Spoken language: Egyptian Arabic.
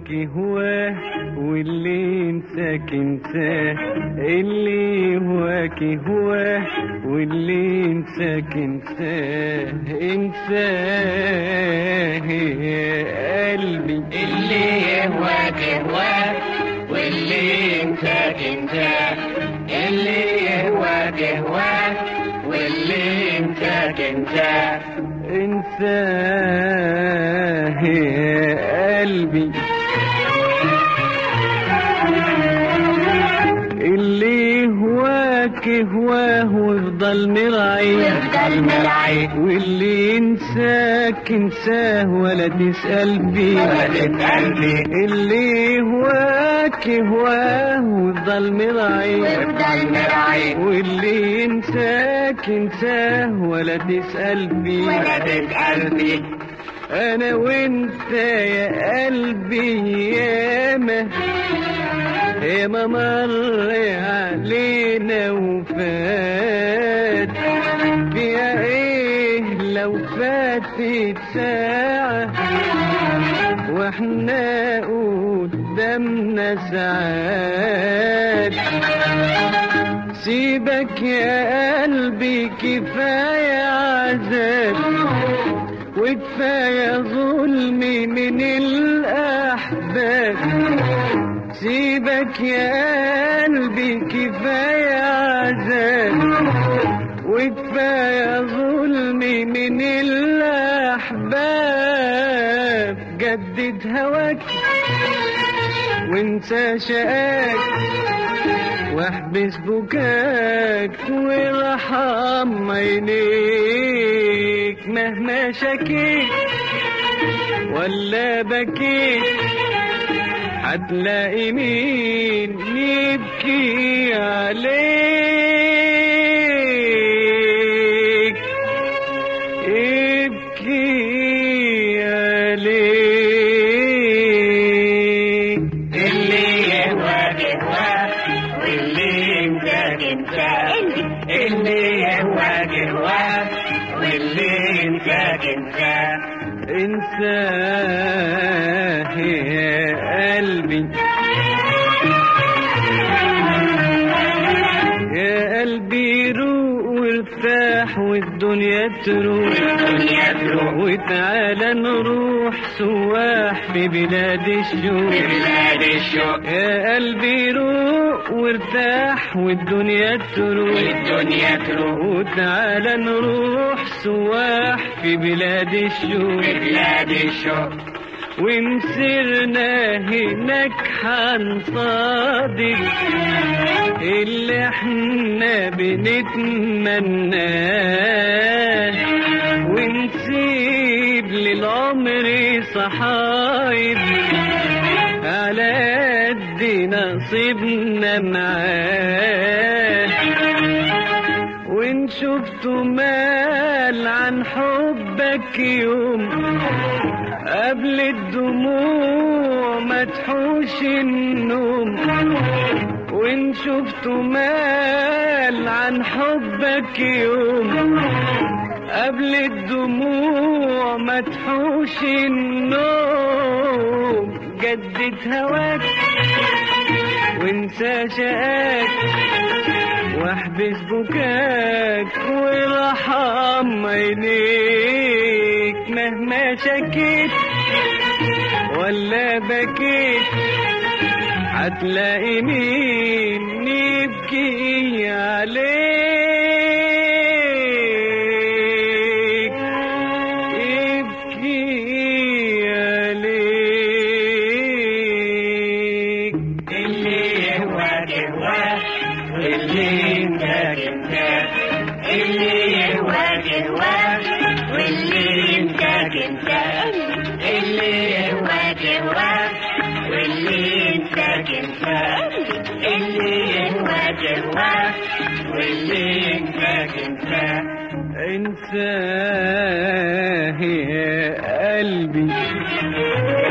هواك هواه واللي انساك انساه اللي هواك هواه واللي انساك انساه انساه يا قلبي اللي يهواك يهواك واللي ينساك ينساك اللي يهواك يهواك واللي ينساك ينساك انساه يا قلبي اللي هواك هواه ويفضل مرعي ويفضل مرعي واللي ينساك انساه ولا تسأل فيه ولا تسأل فيه اللي هواك هواه ويفضل مرعي ويفضل مرعي واللي ينساك انساه ولا تسأل فيه ولا تسأل فيه انا وانت يا قلبي ياما ياما مر علينا وفات فيها ايه لو فاتت ساعة واحنا قدامنا ساعات سيبك يا قلبي كفاية عذاب وكفاية ظلم من الأحباب سيبك يا قلبي كفاية عذاب وكفاية ظلم من الأحباب جدد هواك وانسى شقاك واحبس بكاك وارحم عينيك مهما شكيت ولا بكيت هتلاقي مين يبكي عليك يبكي عليك اللي يهواك يهواك واللي ينساك ينساك اللي يهواك يهواك واللي ينساك ينساك انساه يا قلبي يا قلبي روق وارتاح والدنيا تروح الدنيا تروح وتعالى نروح سواح في بلاد الشوق في بلاد الشوق يا قلبي روق وارتاح والدنيا تروح والدنيا تروح وتعالى نروح سواح في بلاد الشوق في بلاد الشوق ونسرنا هناك حنصادق اللي احنا بنتمناه ونسيب للعمر صحايب على قد نصيبنا معاه وان شفت مال عن حبك يوم قبل الدموع ما تحوش النوم وان شفت مال عن حبك يوم قبل الدموع ما تحوش النوم جدد هواك وانسى شقاك واحبس بكاك وارحم عينيك مهما شكيت ولا بكيت هتلاقي مين يبكي عليك يبكي عليك اللي يهواك يهواك واللي ينساك ينساك اللي يهواك يهواك واللي ينساك ينساك اللي يهواك يهواك واللي ينساك ينساك اللي يهواك يهواك واللي ينساك ينساك انساه يا قلبي